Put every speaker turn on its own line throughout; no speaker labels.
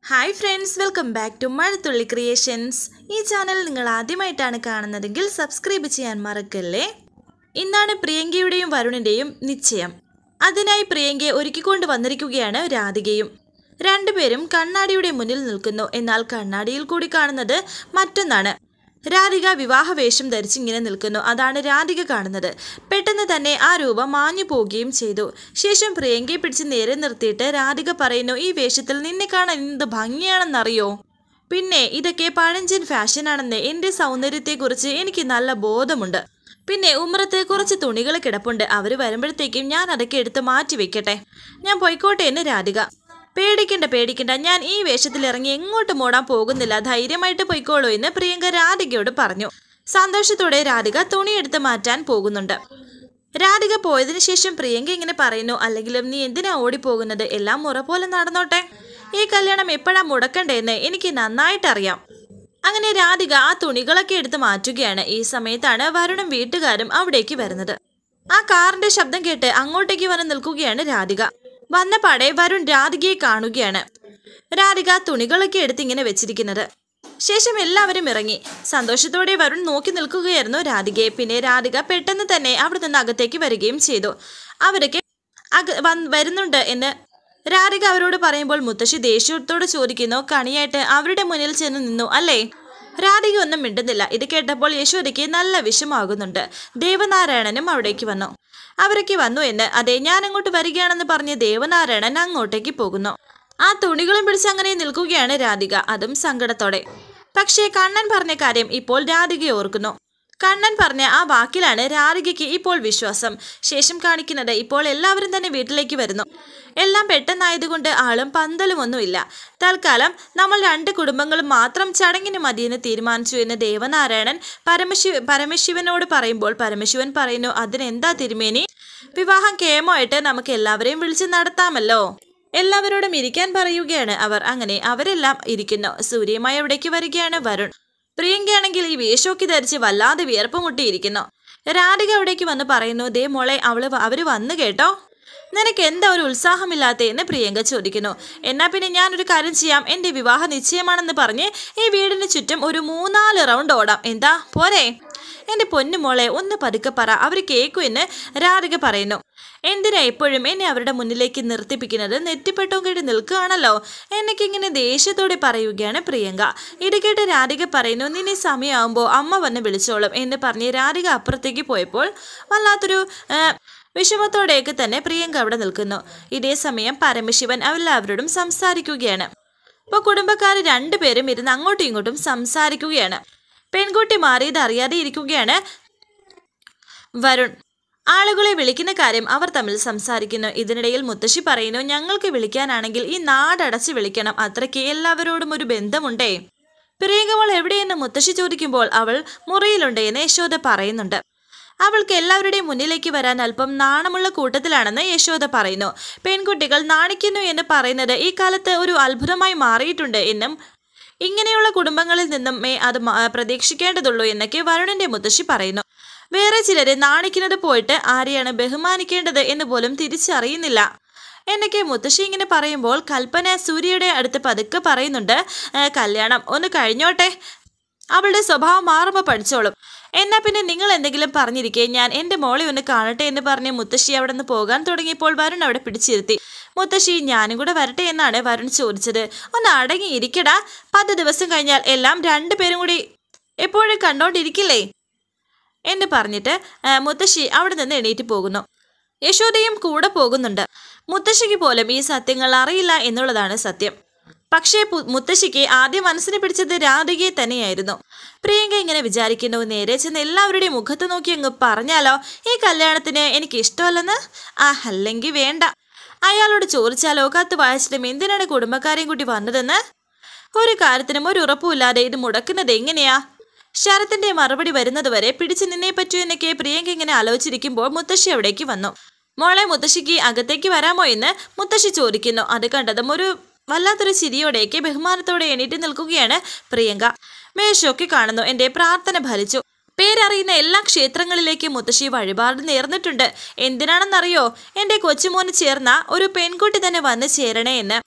hi friends welcome back to Mazhathulli creations ഈ channel നിങ്ങൾ ആദ്യമായിട്ടാണ് കാണുന്നതെങ്കിൽ സബ്സ്ക്രൈബ് ചെയ്യാൻ മറക്കല്ലേ ഇന്നാണ് പ്രിയങ്കയുടെയും വരുണിൻ്റെയും നിശ്ചയം അതിനായി പ്രിയങ്കയെ ഒരുക്കിക്കൊണ്ട് വന്നിരിക്കുകയാണ് രാധികയും രണ്ടുപേരും കണ്ണാടിയുടെ മുന്നിൽ നിൽക്കുന്നു എന്നാൽ കണ്ണാടിയിൽ കൂടി കാണുന്നത് മറ്റൊന്നാണ് രാധിക വിവാഹവേഷം ധരിച്ചിങ്ങനെ നിൽക്കുന്നു അതാണ് രാധിക കാണുന്നത് പെട്ടെന്ന് തന്നെ ആ രൂപം മാഞ്ഞു പോവുകയും ചെയ്തു ശേഷം പ്രിയങ്കയെ പിടിച്ച് നേരെ നിർത്തിയിട്ട് രാധിക പറയുന്നു ഈ വേഷത്തിൽ നിന്നെ കാണാൻ എന്ത് ഭംഗിയാണെന്നറിയോ പിന്നെ ഇതൊക്കെ പഴഞ്ചൻ ഫാഷനാണെന്ന് എൻ്റെ സൗന്ദര്യത്തെക്കുറിച്ച് എനിക്ക് നല്ല ബോധമുണ്ട് പിന്നെ ഉമ്മറത്ത് കുറച്ച് തുണികൾ കിടപ്പുണ്ട് അവർ വരുമ്പോഴത്തേക്കും ഞാൻ അതൊക്കെ എടുത്ത് മാറ്റി വെക്കട്ടെ ഞാൻ പോയിക്കോട്ടെ എന്ന് രാധിക പേടിക്കണ്ട പേടിക്കണ്ട ഞാൻ ഈ വേഷത്തിൽ ഇറങ്ങി എങ്ങോട്ടും ഓടാൻ പോകുന്നില്ല ധൈര്യമായിട്ട് പോയിക്കോളൂ എന്ന് പ്രിയങ്ക രാധികയോട് പറഞ്ഞു സന്തോഷത്തോടെ രാധിക തുണിയെടുത്ത് മാറ്റാൻ പോകുന്നുണ്ട് രാധിക പോയതിനു ശേഷം പ്രിയങ്ക ഇങ്ങനെ പറയുന്നു അല്ലെങ്കിലും നീ എന്തിനാ ഓടിപ്പോകുന്നത് എല്ലാം മുറ പോലെ നടന്നോട്ടെ ഈ കല്യാണം എപ്പോഴാ മുടക്കണ്ടേന്ന് എനിക്ക് നന്നായിട്ടറിയാം അങ്ങനെ രാധിക ആ തുണികളൊക്കെ എടുത്ത് മാറ്റുകയാണ് ഈ സമയത്താണ് വരുണും വീട്ടുകാരും അവിടേക്ക് വരുന്നത് ആ കാറിന്റെ ശബ്ദം കേട്ട് അങ്ങോട്ടേക്ക് വന്ന് നിൽക്കുകയാണ് രാധിക വന്നപാടെ വരുൺ രാധികയെ കാണുകയാണ് രാധിക തുണികളൊക്കെ എടുത്ത് ഇങ്ങനെ വെച്ചിരിക്കുന്നത് ശേഷം എല്ലാവരും ഇറങ്ങി സന്തോഷത്തോടെ വരുൺ നോക്കി നിൽക്കുകയായിരുന്നു രാധികയെ പിന്നെ രാധിക പെട്ടെന്ന് തന്നെ അവിടെ നിന്ന് അകത്തേക്ക് വരികയും ചെയ്തു അവരൊക്കെ അക വന്ന് വരുന്നുണ്ട് എന്ന് രാധിക അവരോട് പറയുമ്പോൾ മുത്തശ്ശി ദേഷ്യത്തോട് ചോദിക്കുന്നു കണിയായിട്ട് അവരുടെ മുന്നിൽ ചെന്ന് നിന്നു അല്ലേ രാധിക ഒന്നും മിണ്ടുന്നില്ല ഇത് കേട്ടപ്പോൾ യശോദയ്ക്ക് നല്ല വിഷമാകുന്നുണ്ട് ദേവനാരായണനും അവിടേക്ക് വന്നു അവരൊക്കെ വന്നു എന്ന് അതെ ഞാൻ അങ്ങോട്ട് വരികയാണെന്ന് പറഞ്ഞ് ദേവനാരായണൻ അങ്ങോട്ടേക്ക് പോകുന്നു ആ തുണികളും പിടിച്ച് അങ്ങനെ നിൽക്കുകയാണ് രാധിക അതും സങ്കടത്തോടെ പക്ഷേ കണ്ണൻ പറഞ്ഞ കാര്യം ഇപ്പോൾ രാധിക ഓർക്കുന്നു കണ്ണൻ പറഞ്ഞ ആ വാക്കിലാണ് രാധികയ്ക്ക് ഇപ്പോൾ വിശ്വാസം ശേഷം കാണിക്കുന്നത് ഇപ്പോൾ എല്ലാവരും തന്നെ വീട്ടിലേക്ക് വരുന്നു എല്ലാം പെട്ടെന്നായതുകൊണ്ട് ആളും പന്തലും ഒന്നുമില്ല തൽക്കാലം നമ്മൾ രണ്ട് കുടുംബങ്ങളും മാത്രം ചടങ്ങിന് മതിയെന്ന് തീരുമാനിച്ചു എന്ന് ദേവനാരായണൻ പരമശിവ പരമശിവനോട് പറയുമ്പോൾ പരമശിവൻ പറയുന്നു അതിനെന്താ തിരുമേനി വിവാഹം കേമമായിട്ട് നമുക്ക് എല്ലാവരെയും വിളിച്ച് നടത്താമല്ലോ എല്ലാവരോടും ഇരിക്കാൻ പറയുകയാണ് അവർ അങ്ങനെ അവരെല്ലാം ഇരിക്കുന്നു സൂര്യമായി അവിടേക്ക് വരികയാണ് വരുൺ പ്രിയങ്കയാണെങ്കിൽ ഈ വേഷമൊക്കെ ധരിച്ച് വല്ലാതെ വിയർപ്പ് മുട്ടിയിരിക്കുന്നു രാധിക അവിടേക്ക് വന്ന് പറയുന്നു ദേ മോളെ അവള് വ- അവര് വന്നു കേട്ടോ നിനക്ക് എന്താ ഒരു ഉത്സാഹമില്ലാത്തേ എന്ന് പ്രിയങ്ക ചോദിക്കുന്നു എന്നാ പിന്നെ ഞാനൊരു കാര്യം ചെയ്യാം എൻ്റെ വിവാഹ നിശ്ചയമാണെന്ന് പറഞ്ഞ് ഈ വീടിന് ചുറ്റും ഒരു മൂന്നാല് റൗണ്ട് ഓടാം എന്താ പോരെ എൻ്റെ പൊന്നു മോളെ ഒന്ന് പതുക്കെ പറ അവർ കേൾക്കും എന്ന് രാധിക പറയുന്നു എന്തിനാ എപ്പോഴും എന്നെ അവരുടെ മുന്നിലേക്ക് നിർത്തിപ്പിക്കുന്നത് നെറ്റിപ്പെട്ടോ കേട്ട് നിൽക്കുകയാണല്ലോ എന്നൊക്കെ ഇങ്ങനെ ദേഷ്യത്തോടെ പറയുകയാണ് പ്രിയങ്ക ഇത് കേട്ട് രാധിക പറയുന്നു നിന്നെ സമയമാകുമ്പോൾ അമ്മ വന്ന് വിളിച്ചോളും എന്ന് പറഞ്ഞ് രാധിക അപ്പുറത്തേക്ക് പോയപ്പോൾ വല്ലാത്തൊരു ആ, വിഷമത്തോടെയൊക്കെ തന്നെ പ്രിയങ്ക അവിടെ നിൽക്കുന്നു ഇതേ സമയം പരമശിവൻ എല്ലാവരോടും സംസാരിക്കുകയാണ് ഇപ്പോൾ കുടുംബക്കാർ രണ്ടുപേരും ഇരുന്ന് അങ്ങോട്ടും ഇങ്ങോട്ടും സംസാരിക്കുകയാണ് പെൺകുട്ടി മാറിയത് അറിയാതെ ഇരിക്കുകയാണ് വരുൺ ആളുകളെ വിളിക്കുന്ന കാര്യം അവർ തമ്മിൽ സംസാരിക്കുന്നു ഇതിനിടയിൽ മുത്തശ്ശി പറയുന്നു ഞങ്ങൾക്ക് വിളിക്കാനാണെങ്കിൽ ഈ നാടടച്ച് വിളിക്കണം അത്രയ്ക്ക് എല്ലാവരോടും ഒരു ബന്ധമുണ്ടേ പ്രിയങ്കമോൾ എവിടെയെന്ന് മുത്തശ്ശി ചോദിക്കുമ്പോൾ അവൾ മുറിയിലുണ്ട് എന്ന് യശോദ പറയുന്നുണ്ട് അവൾക്ക് എല്ലാവരുടെയും മുന്നിലേക്ക് വരാൻ അല്പം നാണമുള്ള കൂട്ടത്തിലാണെന്ന് യശോദ പറയുന്നു പെൺകുട്ടികൾ നാണിക്കുന്നു എന്ന് പറയുന്നത് ഈ കാലത്ത് ഒരു അത്ഭുതമായി മാറിയിട്ടുണ്ട് എന്നും ഇങ്ങനെയുള്ള കുടുംബങ്ങളിൽ നിന്നും മേ അത് മ- പ്രതീക്ഷിക്കേണ്ടതുള്ളൂ എന്നൊക്കെ വരുണിന്റെ മുത്തശ്ശി പറയുന്നു വേറെ ചിലരെ നാണിക്കുന്നത് പോയിട്ട് ആരെയാണ് ബഹുമാനിക്കേണ്ടത് എന്ന് പോലും തിരിച്ചറിയുന്നില്ല എന്നൊക്കെ മുത്തശ്ശി ഇങ്ങനെ പറയുമ്പോൾ കൽപ്പന സൂര്യയുടെ അടുത്ത് പതുക്കെ പറയുന്നുണ്ട് "ഏ, കല്യാണം ഒന്ന് കഴിഞ്ഞോട്ടെ അവളുടെ സ്വഭാവം മാറുമ്പോൾ പഠിച്ചോളും എന്നാ പിന്നെ നിങ്ങൾ എന്തെങ്കിലും പറഞ്ഞിരിക്കെ ഞാൻ എൻ്റെ മോളെ ഒന്ന് കാണട്ടെ എന്ന് പറഞ്ഞ് മുത്തശ്ശി അവിടെ നിന്ന് പോകാൻ തുടങ്ങിയപ്പോൾ വരുൺ അവിടെ പിടിച്ചിരുത്തി മുത്തശ്ശി ഞാനും കൂടെ വരട്ടെ എന്നാണ് വരുൺ ചോദിച്ചത് ഒന്ന് അടങ്ങി ഇരിക്കടാ പത്ത് ദിവസം കഴിഞ്ഞാൽ എല്ലാം രണ്ടുപേരും കൂടി എപ്പോഴും കണ്ടോണ്ടിരിക്കില്ലേ എന്ന് പറഞ്ഞിട്ട് ആ, മുത്തശ്ശി അവിടെ നിന്ന് എണീറ്റ് പോകുന്നു യശോദയും കൂടെ പോകുന്നുണ്ട് മുത്തശ്ശിക്ക് പോലും ഈ സത്യങ്ങൾ അറിയില്ല എന്നുള്ളതാണ് സത്യം പക്ഷേ പു- മുത്തശ്ശിക്ക് ആദ്യം മനസ്സിനെ പിടിച്ചത് രാധികയെ തന്നെയായിരുന്നു പ്രിയങ്ക ഇങ്ങനെ വിചാരിക്കുന്നു നേരെ ചെന്ന് എല്ലാവരുടെയും മുഖത്ത് നോക്കി അങ്ങ് പറഞ്ഞാലോ ഈ കല്യാണത്തിന് എനിക്ക് ഇഷ്ടമല്ലെന്ന് ആ അല്ലെങ്കിൽ വേണ്ട അയാളോട് ചോദിച്ചാലോ കത്ത് വായിച്ചിട്ടും എന്തിനാണ് കുടുംബക്കാരെയും കൂട്ടി വന്നതെന്ന് ഒരു കാര്യത്തിനും ഒരു ഉറപ്പുമില്ലാതെ ഇത് മുടക്കുന്നത് എങ്ങനെയാ ശരത്തിന്റെ മറുപടി വരുന്നതുവരെ പിടിച്ചു നിന്നേ പറ്റൂ എന്നൊക്കെ പ്രിയങ്ക ഇങ്ങനെ ആലോചിച്ചിരിക്കുമ്പോൾ മുത്തശ്ശി അവിടേക്ക് വന്നു മോളെ മുത്തശ്ശിക്ക് അകത്തേക്ക് വരാമോ എന്ന് മുത്തശ്ശി ചോദിക്കുന്നു അത് കണ്ടതും ഒരു വല്ലാത്തൊരു ചിരിയോടെയൊക്കെ ബഹുമാനത്തോടെ എണീറ്റ് നിൽക്കുകയാണ് പ്രിയങ്ക മേശയൊക്കെ കാണുന്നു എന്റെ പ്രാർത്ഥന ഫലിച്ചു പേരറിയുന്ന എല്ലാ ക്ഷേത്രങ്ങളിലേക്കും മുത്തശ്ശി വഴിപാട് നേർന്നിട്ടുണ്ട് എന്തിനാണെന്നറിയോ എൻ്റെ കൊച്ചുമോന് ചേർന്ന ഒരു പെൺകുട്ടി തന്നെ വന്ന് ചേരണേ എന്ന്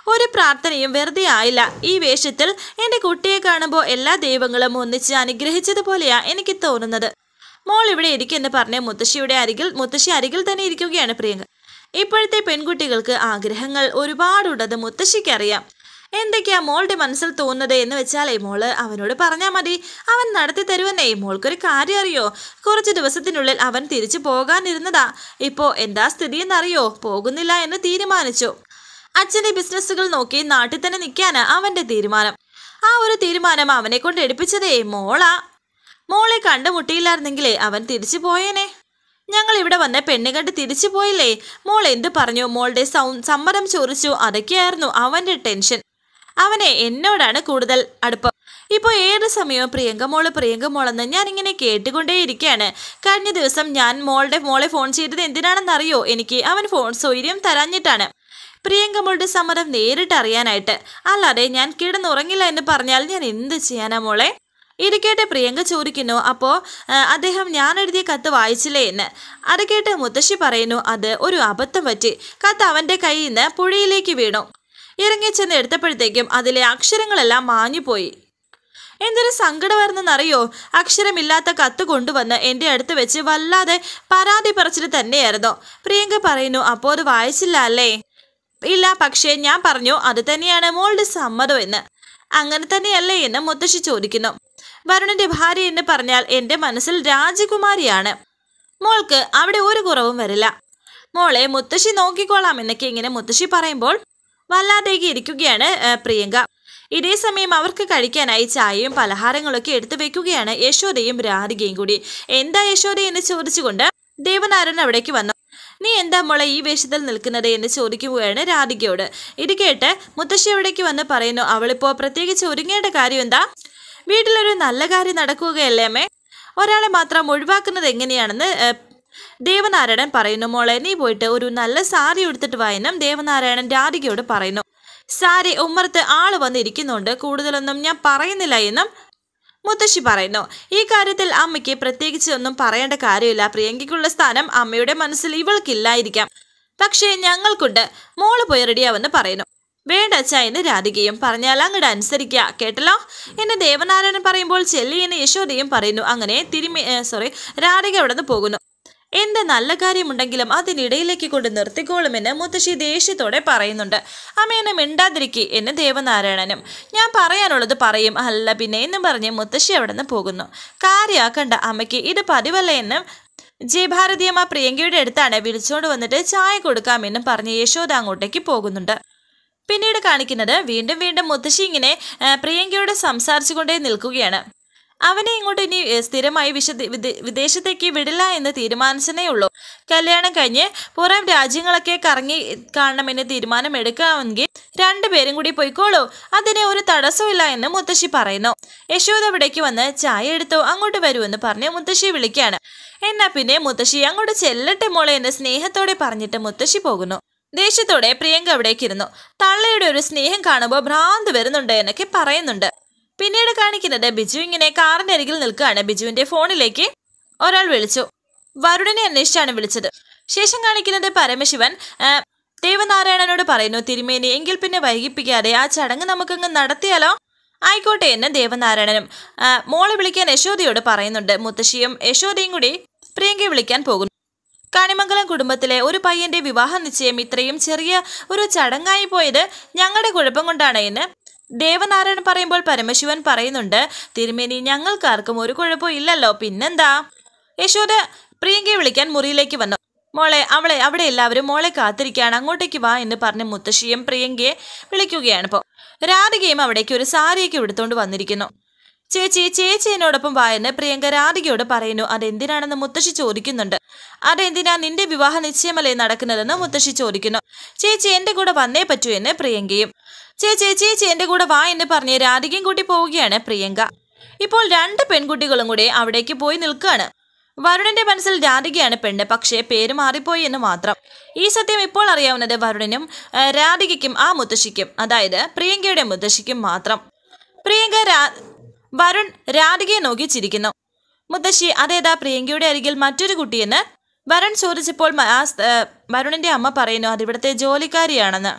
ഒരു പ്രാർത്ഥനയും വെറുതെ ആയില്ല ഈ വേഷത്തിൽ എൻ്റെ കുട്ടിയെ കാണുമ്പോൾ എല്ലാ ദൈവങ്ങളും ഒന്നിച്ച് അനുഗ്രഹിച്ചതുപോലെയാ എനിക്ക് തോന്നുന്നത് മോൾ ഇവിടെ ഇരിക്കുമെന്ന് പറഞ്ഞ് മുത്തശ്ശിയുടെ അരികിൽ മുത്തശ്ശി അരികിൽ തന്നെ ഇരിക്കുകയാണ് പ്രിയങ്ക ഇപ്പോഴത്തെ പെൺകുട്ടികൾക്ക് ആഗ്രഹങ്ങൾ ഒരുപാടുള്ളത് മുത്തശ്ശിക്കറിയാം എന്തൊക്കെയാ മോളുടെ മനസ്സിൽ തോന്നുന്നത് എന്ന് വെച്ചാലേ മോള് അവനോട് പറഞ്ഞാൽ മതി അവൻ നടത്തി തരുവന്നേ മോൾക്കൊരു കാര്യം അറിയോ കുറച്ച് ദിവസത്തിനുള്ളിൽ അവൻ തിരിച്ചു പോകാനിരുന്നതാ ഇപ്പോ എന്താ സ്ഥിതി എന്നറിയോ പോകുന്നില്ല എന്ന് തീരുമാനിച്ചു അച്ഛന്റെ ബിസിനസ്സുകൾ നോക്കി നാട്ടിൽ തന്നെ നിൽക്കാനാ അവന്റെ തീരുമാനം ആ ഒരു തീരുമാനം അവനെ കൊണ്ട് എടുപ്പിച്ചതേ മോളാ മോളെ കണ്ടുമുട്ടിയില്ലായിരുന്നെങ്കിലേ അവൻ തിരിച്ചു പോയേനെ ഞങ്ങൾ ഇവിടെ വന്ന പെണ്ണ് കണ്ട് തിരിച്ചു പോയില്ലേ മോൾ എന്ത് പറഞ്ഞു മോളുടെ സൗ സമ്മതം ചോദിച്ചു അതൊക്കെയായിരുന്നു അവന്റെ ടെൻഷൻ അവനെ എന്നോടാണ് കൂടുതൽ അടുപ്പം ഇപ്പോൾ ഏത് സമയവും പ്രിയങ്ക മോള് പ്രിയങ്ക മോളെന്ന് ഞാൻ ഇങ്ങനെ കേട്ടുകൊണ്ടേയിരിക്കുകയാണ് കഴിഞ്ഞ ദിവസം ഞാൻ മോളുടെ മോളെ ഫോൺ ചെയ്തത് എന്തിനാണെന്നറിയോ എനിക്ക് അവൻ ഫോൺ സൗകര്യം തരാഞ്ഞിട്ടാണ് പ്രിയങ്ക മോളുടെ സമ്മതം നേരിട്ട് അറിയാനായിട്ട് അല്ലാതെ ഞാൻ കിടന്നുറങ്ങില്ല എന്ന് പറഞ്ഞാൽ ഞാൻ എന്ത് ചെയ്യാനാ മോളെ ഇത് കേട്ട് പ്രിയങ്ക ചോദിക്കുന്നു അപ്പോൾ അദ്ദേഹം ഞാൻ എഴുതിയ കത്ത് വായിച്ചില്ലേ എന്ന് അത് കേട്ട് മുത്തശ്ശി പറയുന്നു അത് ഒരു അബദ്ധം പറ്റി കത്ത് അവൻ്റെ കയ്യിൽ നിന്ന് പുഴയിലേക്ക് വീണു ഇറങ്ങി ചെന്ന് എടുത്തപ്പോഴത്തേക്കും അതിലെ അക്ഷരങ്ങളെല്ലാം മാഞ്ഞുപോയി എന്തൊരു സങ്കടമായിരുന്നെന്നറിയോ അക്ഷരമില്ലാത്ത കത്ത് കൊണ്ടുവന്ന് എൻ്റെ അടുത്ത് വെച്ച് വല്ലാതെ പരാതി പറച്ചിൽ തന്നെയായിരുന്നു പ്രിയങ്ക പറയുന്നു അപ്പോൾ അത് വായിച്ചില്ല അല്ലേ ഇല്ല പക്ഷേ ഞാൻ പറഞ്ഞു അത് തന്നെയാണ് മോളുടെ സമ്മതം എന്ന് അങ്ങനെ തന്നെയല്ലേ എന്ന് മുത്തശ്ശി ചോദിക്കുന്നു വരുണിന്റെ ഭാര്യ എന്ന് പറഞ്ഞാൽ എൻ്റെ മനസ്സിൽ രാജകുമാരിയാണ് മോൾക്ക് അവിടെ ഒരു കുറവും വരില്ല മോളെ മുത്തശ്ശി നോക്കിക്കോളാം എന്നൊക്കെ ഇങ്ങനെ മുത്തശ്ശി പറയുമ്പോൾ വല്ലാതേക്ക് ഇരിക്കുകയാണ് ഏ, പ്രിയങ്ക ഇതേ സമയം അവർക്ക് കഴിക്കാനായി ചായയും പലഹാരങ്ങളൊക്കെ എടുത്തു വെക്കുകയാണ് യശോദയും രാധികയും കൂടി എന്താ യശോദ എന്ന് ചോദിച്ചുകൊണ്ട് ദേവനാരായണൻ അവിടേക്ക് വന്നു നീ എന്താ മോളെ ഈ വേഷത്തിൽ നിൽക്കുന്നത് എന്ന് ചോദിക്കുകയാണ് രാധികയോട് ഇത് കേട്ട് മുത്തശ്ശി അവിടേക്ക് വന്ന് പറയുന്നു അവളിപ്പോ പ്രത്യേകിച്ച് ഒരുങ്ങേണ്ട കാര്യം എന്താ വീട്ടിലൊരു നല്ല കാര്യം നടക്കുകയല്ലേ അമ്മേ ഒരാളെ മാത്രം ഒഴിവാക്കുന്നത് എങ്ങനെയാണെന്ന് ഏ, ദേവനാരായണൻ പറയുന്നു മോളെ നീ പോയിട്ട് ഒരു നല്ല സാരി എടുത്തിട്ട് വാ എന്നും ദേവനാരായണൻ രാധികയോട് പറയുന്നു സാരി ഉമ്മറത്ത് ആള് വന്നിരിക്കുന്നുണ്ട് കൂടുതലൊന്നും ഞാൻ പറയുന്നില്ല എന്നും മുത്തശ്ശി പറയുന്നു ഈ കാര്യത്തിൽ അമ്മയ്ക്ക് പ്രത്യേകിച്ച് ഒന്നും പറയേണ്ട കാര്യമില്ല പ്രിയങ്കയ്ക്കുള്ള സ്ഥാനം അമ്മയുടെ മനസ്സിൽ ഇവൾക്കില്ലായിരിക്കാം പക്ഷേ ഞങ്ങൾക്കുണ്ട് മോള് പോയി റെഡിയാവെന്ന് പറയുന്നു വേണ്ട അച്ഛ എന്ന് രാധികയും പറഞ്ഞാൽ അങ്ങോട്ട് അനുസരിക്കുക കേട്ടല്ലോ എന്നെ ദേവനാരായണൻ പറയുമ്പോൾ ചെല്ലി എന്ന് യശോദയും പറയുന്നു അങ്ങനെ തിരുമി സോറി രാധിക അവിടെ നിന്ന് പോകുന്നു എന്ത് നല്ല കാര്യമുണ്ടെങ്കിലും അതിനിടയിലേക്ക് കൊണ്ട് നിർത്തിക്കോളുമെന്ന് മുത്തശ്ശി ദേഷ്യത്തോടെ പറയുന്നുണ്ട് അമ്മയെന്നെ മിണ്ടാതിരിക്കി എന്ന് ദേവനാരായണനും ഞാൻ പറയാനുള്ളത് പറയും അല്ല പിന്നെ എന്നും പറഞ്ഞ് മുത്തശ്ശി അവിടെ നിന്ന് പോകുന്നു കാര്യാക്കണ്ട അമ്മയ്ക്ക് ഇത് പതിവല്ല എന്നും ജയഭാരതിയമ്മ പ്രിയങ്കയുടെ അടുത്താണ് വിളിച്ചോണ്ട് വന്നിട്ട് ചായ കൊടുക്കാമെന്നും പറഞ്ഞ് യശോദ അങ്ങോട്ടേക്ക് പോകുന്നുണ്ട് പിന്നീട് കാണിക്കുന്നത് വീണ്ടും വീണ്ടും മുത്തശ്ശി ഇങ്ങനെ ആ, പ്രിയങ്കയോട് സംസാരിച്ചുകൊണ്ടേ നിൽക്കുകയാണ് അവനെ ഇങ്ങോട്ട് ഇനി ഏ, സ്ഥിരമായി വിശദ വിദേ- വിദേശത്തേക്ക് വിടില്ല എന്ന് തീരുമാനിച്ചതേ ഉള്ളൂ കല്യാണം കഴിഞ്ഞ് പുറം രാജ്യങ്ങളൊക്കെ കറങ്ങി കാണണമെന്ന് തീരുമാനം എടുക്കാമെങ്കിൽ രണ്ടുപേരും കൂടി പോയിക്കോളൂ അതിന് ഒരു തടസ്സമില്ല എന്ന് മുത്തശ്ശി പറയുന്നു യശോദ അവിടേക്ക് വന്ന് ചായ എടുത്തോ അങ്ങോട്ട് വരൂ എന്ന് പറഞ്ഞ് മുത്തശ്ശി വിളിക്കാണ് എന്നാ പിന്നെ മുത്തശ്ശി അങ്ങോട്ട് ചെല്ലട്ടെ മോളെ എന്ന് സ്നേഹത്തോടെ പറഞ്ഞിട്ട് മുത്തശ്ശി പോകുന്നു ദേഷ്യത്തോടെ പ്രിയങ്ക അവിടേക്ക് ഇരുന്നു തള്ളയുടെ ഒരു സ്നേഹം കാണുമ്പോൾ ഭ്രാന്ത് വരുന്നുണ്ട് എന്നൊക്കെ പറയുന്നുണ്ട് പിന്നീട് കാണിക്കുന്നത് ബിജു ഇങ്ങനെ കാറിന്റെ അരികിൽ നിൽക്കുകയാണ് ബിജുവിന്റെ ഫോണിലേക്ക് ഒരാൾ വിളിച്ചു വരുണിനെ അന്വേഷിച്ചാണ് വിളിച്ചത് ശേഷം കാണിക്കുന്നത് പരമശിവൻ ആ, ദേവനാരായണനോട് പറയുന്നു തിരുമേനി എങ്കിൽ പിന്നെ വൈകിപ്പിക്കാതെ ആ ചടങ്ങ് നമുക്കങ്ങ് നടത്തിയാലോ ആയിക്കോട്ടെ എന്ന് ദേവനാരായണനും ആ, മോളെ വിളിക്കാൻ യശോദയോട് പറയുന്നുണ്ട് മുത്തശ്ശിയും യശോദയും കൂടി പ്രിയങ്കയെ വിളിക്കാൻ പോകുന്നു കാണിമംഗലം കുടുംബത്തിലെ ഒരു പയ്യന്റെ വിവാഹ നിശ്ചയം ഇത്രയും ചെറിയ ഒരു ചടങ്ങായി പോയത് ഞങ്ങളുടെ കുഴപ്പം കൊണ്ടാണ് എന്ന് ദേവനാരായണൻ പറയുമ്പോൾ പരമശിവൻ പറയുന്നുണ്ട് തിരുമേനി ഞങ്ങൾക്കാർക്കും ഒരു കുഴപ്പവും ഇല്ലല്ലോ പിന്നെന്താ യശോദ പ്രിയങ്കയെ വിളിക്കാൻ മുറിയിലേക്ക് വന്നു മോളെ അവളെ അവിടെ എല്ലാവരും മോളെ കാത്തിരിക്കുകയാണ് അങ്ങോട്ടേക്ക് വാ എന്ന് പറഞ്ഞ് മുത്തശ്ശിയും പ്രിയങ്കയെ വിളിക്കുകയാണ് ഇപ്പോൾ രാധികയും അവിടേക്ക് ഒരു സാരിയൊക്കെ എടുത്തുകൊണ്ട് വന്നിരിക്കുന്നു ചേച്ചി ചേച്ചി എന്നോടൊപ്പം വാ എന്ന് പ്രിയങ്ക രാധികയോട് പറയുന്നു അതെന്തിനാണെന്ന് മുത്തശ്ശി ചോദിക്കുന്നുണ്ട് അതെന്തിനാ നിന്റെ വിവാഹ നിശ്ചയമല്ലേ നടക്കുന്നതെന്ന് മുത്തശ്ശി ചോദിക്കുന്നു ചേച്ചി എന്റെ കൂടെ വന്നേ പറ്റൂ എന്ന് പ്രിയങ്കയും ചേച്ചി ചേച്ചി എന്റെ കൂടെ വാ എന്ന് പറഞ്ഞ് രാധികയും കൂട്ടി പോവുകയാണ് പ്രിയങ്ക ഇപ്പോൾ രണ്ട് പെൺകുട്ടികളും കൂടി അവിടേക്ക് പോയി നിൽക്കുകയാണ് വരുണിന്റെ മനസ്സിൽ രാധികയാണ് പെണ്ണ് പക്ഷേ പേര് മാറിപ്പോയി എന്ന് മാത്രം ഈ സത്യം ഇപ്പോൾ അറിയാവുന്നത് വരുണിനും ആ, രാധികയ്ക്കും ആ മുത്തശ്ശിക്കും അതായത് പ്രിയങ്കയുടെ മുത്തശ്ശിക്കും മാത്രം പ്രിയങ്ക രാ വരുൺ രാധികയെ നോക്കി ചിരിക്കുന്നു മുത്തശ്ശി അതേതാ പ്രിയങ്കയുടെ അരികിൽ മറ്റൊരു കുട്ടിയെന്ന് വരുൺ ചോദിച്ചപ്പോൾ മ- ആ സ്- ഏ, വരുണിന്റെ അമ്മ പറയുന്നു അതിവിടുത്തെ ജോലിക്കാരിയാണെന്ന്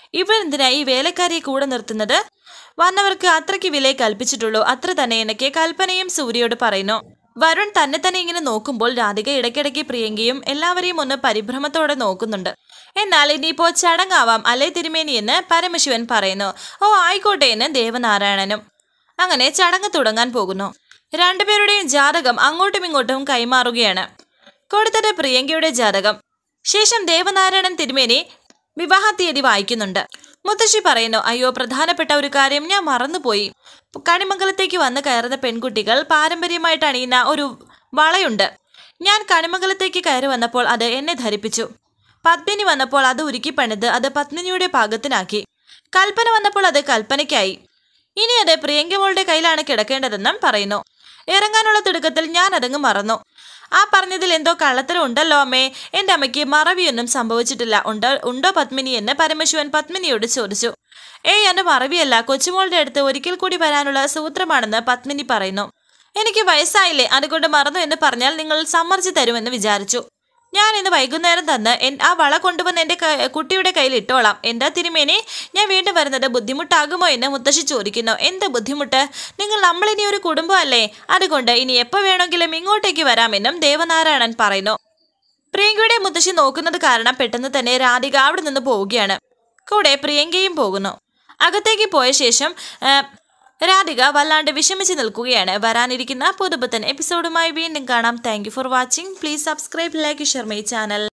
ഇവൻ എന്തിനാ ഈ വേലക്കാരിയെ കൂടെ നിർത്തുന്നത് വന്നവർക്ക് അത്രയ്ക്ക് വിലയെ കൽപ്പിച്ചിട്ടുള്ളൂ അത്ര തന്നെ എനിക്ക് കൽപ്പനയും സൂര്യയോട് പറയുന്നു വരുൺ തന്നെ തന്നെ ഇങ്ങനെ നോക്കുമ്പോൾ രാധിക ഇടയ്ക്കിടയ്ക്ക് പ്രിയങ്കയും എല്ലാവരെയും ഒന്ന് പരിഭ്രമത്തോടെ നോക്കുന്നുണ്ട് എന്നാൽ ഇനിയിപ്പോ ചടങ്ങാവാം അല്ലേ തിരുമേനി എന്ന് പരമശിവൻ പറയുന്നു ഓ ആയിക്കോട്ടെ എന്ന് ദേവനാരായണനും അങ്ങനെ ചടങ്ങ് തുടങ്ങാൻ പോകുന്നു രണ്ടുപേരുടെയും ജാതകം അങ്ങോട്ടും ഇങ്ങോട്ടും കൈമാറുകയാണ് കൊടുത്തത് പ്രിയങ്കയുടെ ജാതകം ശേഷം ദേവനാരായണൻ തിരുമേനി വിവാഹ തീയതി വായിക്കുന്നുണ്ട് മുത്തശ്ശി പറയുന്നു അയ്യോ പ്രധാനപ്പെട്ട ഒരു കാര്യം ഞാൻ മറന്നുപോയി കണിമംഗലത്തേക്ക് വന്ന് കയറുന്ന പെൺകുട്ടികൾ പാരമ്പര്യമായിട്ട് അണിയുന്ന ഒരു വളയുണ്ട് ഞാൻ കണിമംഗലത്തേക്ക് കയറി വന്നപ്പോൾ അത് എന്നെ ധരിപ്പിച്ചു പത്മിനി വന്നപ്പോൾ അത് ഉരുക്കി പണിത് അത് പത്മിനിയുടെ പാകത്തിനാക്കി കൽപ്പന വന്നപ്പോൾ അത് കൽപ്പനയ്ക്കായി ഇനി അത് പ്രിയങ്കമോളുടെ കയ്യിലാണ് കിടക്കേണ്ടതെന്നും പറയുന്നു ഇറങ്ങാനുള്ള തിടുക്കത്തിൽ ഞാൻ അതങ്ങ് മറന്നു ആ പറഞ്ഞതിൽ എന്തോ കള്ളത്തരം ഉണ്ടല്ലോ അമ്മേ എൻ്റെ അമ്മയ്ക്ക് മറവിയൊന്നും സംഭവിച്ചിട്ടില്ല ഉണ്ടോ ഉണ്ടോ പത്മിനി എന്ന് പരമശിവൻ പത്മിനിയോട് ചോദിച്ചു ഏയ് എൻ്റെ മറവിയല്ല കൊച്ചുമോളുടെ അടുത്ത് ഒരിക്കൽ കൂടി വരാനുള്ള സൂത്രമാണെന്ന് പത്മിനി പറയുന്നു എനിക്ക് വയസ്സായില്ലേ അതുകൊണ്ട് മറന്നു എന്ന് പറഞ്ഞാൽ നിങ്ങൾ സമ്മർദ്ദിച്ചു തരുമെന്ന് വിചാരിച്ചു ഞാൻ ഇന്ന് വൈകുന്നേരം തന്ന് എൻ- ആ വള കൊണ്ടുവന്ന് എൻ്റെ ക- കുട്ടിയുടെ കയ്യിൽ ഇട്ടോളാം എന്താ തിരുമേനി ഞാൻ വീണ്ടും വരുന്നത് ബുദ്ധിമുട്ടാകുമോ എന്ന് മുത്തശ്ശി ചോദിക്കുന്നു എന്ത് ബുദ്ധിമുട്ട് നിങ്ങൾ നമ്മളിനി ഒരു കുടുംബമല്ലേ അതുകൊണ്ട് ഇനി എപ്പോൾ വേണമെങ്കിലും ഇങ്ങോട്ടേക്ക് വരാമെന്നും ദേവനാരായണൻ പറയുന്നു പ്രിയങ്കയുടെ മുത്തശ്ശി നോക്കുന്നത് കാരണം പെട്ടെന്ന് തന്നെ രാധിക അവിടെ നിന്ന് പോവുകയാണ് കൂടെ പ്രിയങ്കയും പോകുന്നു അകത്തേക്ക് പോയ ശേഷം ആ, രാധിക വല്ലാണ്ട് വിഷമിച്ച് നിൽക്കുകയാണ് വരാനിരിക്കുന്ന പുതുപുത്തൻ എപ്പിസോഡുമായി വീണ്ടും കാണാം thank for watching please subscribe like share my channel